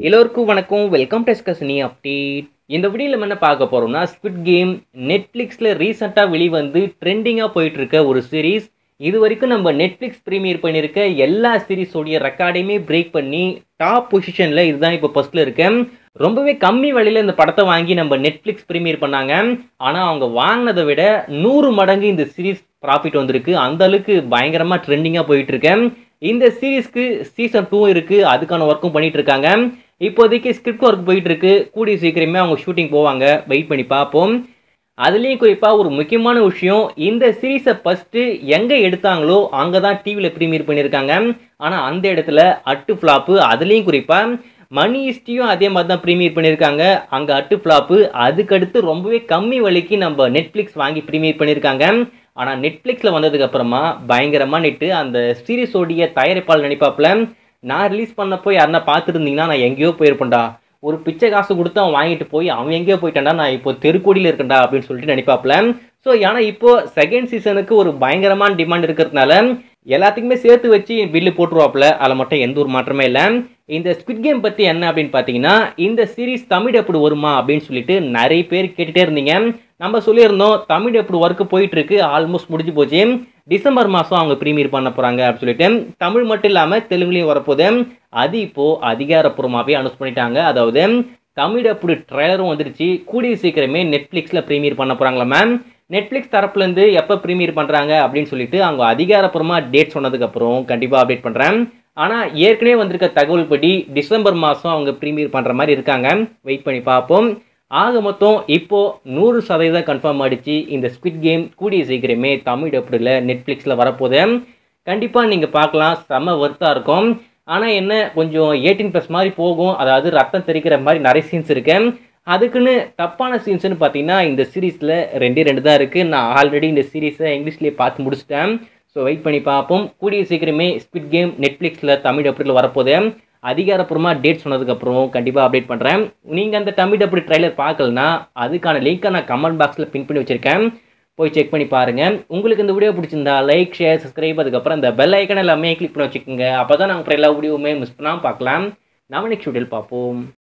எல்லோருக்கும் வணக்கம் welcome டெஸ்கஸ்னி update இந்த வீடியோவில் நம்ம என்ன பார்க்க போகிறோம்னா ஸ்குவிட் கேம் நெட்ஃப்ளிக்ஸில் ரீசெண்டாக வெளிவந்து ட்ரெண்டிங்காக போயிட்டு இருக்க ஒரு சீரீஸ் இது வரைக்கும் நம்ம நெட்ஃப்ளிக்ஸ் ப்ரீமியர் பண்ணியிருக்க எல்லா சீரீஸோடைய ரெக்கார்டையுமே பிரேக் பண்ணி டாப் பொசிஷனில் இதுதான் இப்போ ஃபர்ஸ்ட்டில் இருக்கேன் ரொம்பவே கம்மி விலையில் இந்த படத்தை வாங்கி நம்ம நெட்ஃப்ளிக்ஸ் ப்ரீமியர் பண்ணாங்க ஆனால் அவங்க வாங்கினதை விட நூறு மடங்கு இந்த சீரீஸ் ப்ராஃபிட் வந்திருக்கு அந்த அளவுக்கு பயங்கரமாக ட்ரெண்டிங்காக போயிட்டு இருக்கேன் இந்த சீரீஸ்க்கு சீசன் டூ இருக்குது அதுக்கான ஒர்க்கும் பண்ணிட்டு இருக்காங்க இப்போதைக்கு ஸ்கிரிப்ட் ஒர்க் போயிட்டு இருக்கு கூடிய சீக்கிரமே அவங்க ஷூட்டிங் போவாங்க வெயிட் பண்ணி பார்ப்போம் அதுலேயும் குறிப்பாக ஒரு முக்கியமான விஷயம் இந்த சீரீஸை ஃபஸ்ட்டு எங்கே எடுத்தாங்களோ அங்கே தான் டிவியில் ப்ரீமியர் பண்ணியிருக்காங்க ஆனால் அந்த இடத்துல அட்டு ஃப்ளாப்பு அதுலேயும் குறிப்பாக மணி ஹிஸ்டியும் அதே மாதிரி தான் ப்ரீமியர் பண்ணியிருக்காங்க அங்கே அட்டு ஃப்ளாப்பு அதுக்கடுத்து ரொம்பவே கம்மி விலைக்கு நம்ம நெட்ஃப்ளிக்ஸ் வாங்கி ப்ரீமியர் பண்ணியிருக்காங்க ஆனால் நெட்ஃப்ளிக்ஸில் வந்ததுக்கு அப்புறமா பயங்கரமாக நெட்டு அந்த சீரீஸோடைய தயாரிப்பாளர் நினைப்பாப்புல நான் ரிலீஸ் பண்ணப்போ யாருன்னா பார்த்துருந்தீங்கன்னா நான் எங்கேயோ போயிருப்பேன்டா ஒரு பிச்சை காசு கொடுத்து அவன் வாங்கிட்டு போய் அவன் எங்கேயோ போயிட்டான்டா நான் இப்போ தெருக்கோடியில் இருக்கேன்டா அப்படின்னு சொல்லிட்டு நினைப்பாப்புல ஸோ ஏன்னா இப்போ செகண்ட் சீசனுக்கு ஒரு பயங்கரமான டிமாண்ட் இருக்கிறதுனால எல்லாத்துக்குமே சேர்த்து வச்சு பில்லு போட்டுருவாப்புல அதில் மட்டும் எந்த ஒரு மாற்றமே இல்லை இந்த ஸ்குவிட் கேம் பற்றி என்ன அப்படின்னு பார்த்தீங்கன்னா இந்த சீரீஸ் தமிழ் எப்படி வருமா அப்படின்னு சொல்லிட்டு நிறைய பேர் கேட்டுகிட்டே இருந்தீங்க நம்ம சொல்லியிருந்தோம் தமிழ் எப்படி ஒர்க்கு போயிட்டு இருக்கு ஆல்மோஸ்ட் முடிஞ்சு போச்சு டிசம்பர் மாதம் அவங்க ப்ரீமியர் பண்ண போகிறாங்க அப்படின்னு சொல்லிட்டு தமிழ் மட்டும் இல்லாமல் தெலுங்குலையும் வரப்போகுது அது இப்போது அதிகாரப்பூர்வமாகவே அனௌன்ஸ் பண்ணிட்டாங்க அதாவது தமிழ் அப்படி ட்ரெய்லரும் வந்துருச்சு கூடிய சீக்கிரமே நெட்ஃப்ளிக்ஸில் ப்ரீமியர் பண்ண போகிறாங்களா மேம் நெட்ஃப்ளிக்ஸ் தரப்புலேருந்து எப்போ ப்ரீமியர் பண்ணுறாங்க அப்படின்னு சொல்லிட்டு அவங்க அதிகாரப்பூர்வமாக டேட் சொன்னதுக்கப்புறம் கண்டிப்பாக அப்டேட் பண்ணுறேன் ஆனால் ஏற்கனவே வந்திருக்க தகவல் படி டிசம்பர் மாதம் அவங்க ப்ரீமியர் பண்ணுற மாதிரி இருக்காங்க வெயிட் பண்ணி பார்ப்போம் ஆக மொத்தம் இப்போது நூறு சதவீதம் கன்ஃபார்ம் ஆகிடுச்சு இந்த ஸ்குவிட் கேம் கூடிய சீக்கிரமே தமிழ் எப்படியில் நெட்ஃப்ளிக்ஸில் வரப்போகுது கண்டிப்பாக நீங்கள் பார்க்கலாம் செம்ம ஒர்த்தாக இருக்கும் ஆனால் என்ன கொஞ்சம் எயிட்டீன் ப்ளஸ் மாதிரி போகும் அதாவது ரத்தம் தெரிக்கிற மாதிரி நிறைய சீன்ஸ் இருக்கு அதுக்குன்னு தப்பான சீன்ஸ்னு பார்த்தீங்கன்னா இந்த சீரீஸில் ரெண்டே ரெண்டு தான் இருக்குது நான் ஆல்ரெடி இந்த சீரீஸை இங்கிலீஷ்லேயே பார்த்து முடிச்சிட்டேன் ஸோ வெயிட் பண்ணி பார்ப்போம் கூடிய சீக்கிரமே ஸ்குவிட் கேம் நெட்ஃப்ளிக்ஸில் தமிழ் எப்படியில் வரப்போகுது அதிகாரப்பூர்வமாக டேட் சொன்னதுக்கப்புறம் கண்டிப்பாக அப்டேட் பண்ணுறேன் நீங்கள் அந்த தமிழ் அப்படி ட்ரைலர் பார்க்கலனா அதுக்கான லிங்க்கை நான் கமெண்ட் பாக்ஸில் பின் பண்ணி வச்சுருக்கேன் போய் செக் பண்ணி பாருங்கள் உங்களுக்கு இந்த வீடியோ பிடிச்சிருந்தா லைக் ஷேர் சப்ஸ்கிரைப் அதுக்கப்புறம் இந்த பெல் ஐக்கன் எல்லாமே கிளிக் பண்ணி வச்சுக்கோங்க அப்போ தான் நாங்கள் எல்லா வீடியோவுமே மிஸ் பண்ணாமல் பார்க்கலாம் நாம நெக்ஸ்ட் வீடியோவில் பார்ப்போம்